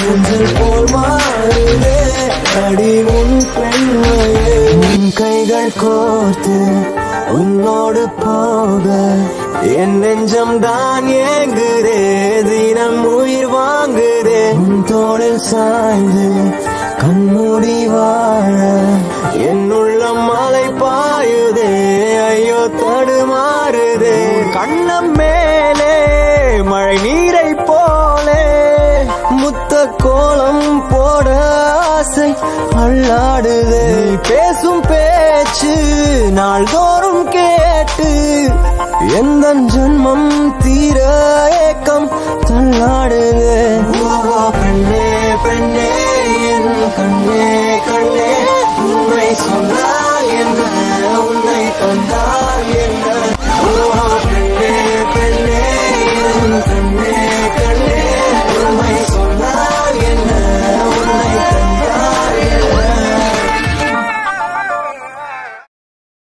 ஊஞ்சல் போல் மாறுதே அடி உன் பெண்மையே உன் கைகள் கோர்த்து உன்னோடு போக என் நெஞ்சம் தான் ஏங்குதே தினம் உயிர் வாங்குதே உன் தோளில் சாய்ந்து கண்மூடி வாழ என் உள்ளம் மலை பாயுதே ஐயோ தடுமாறுதே கண்ணம் மேலே மழை நீரை போலே முத்த கோலம் போட ஆசை அள்ளாடுதே நீ பேசும் பேச்சு நாள்தோறும் கேட்டு எந்த ஜன்மம் தீர ஏக்கம் தள்ளாடுதே ஓ பெண்ணே பெண்ணே என் கண்ணே கண்ணே உன்னை சொன்னால் என்ன உன்னை தந்தால்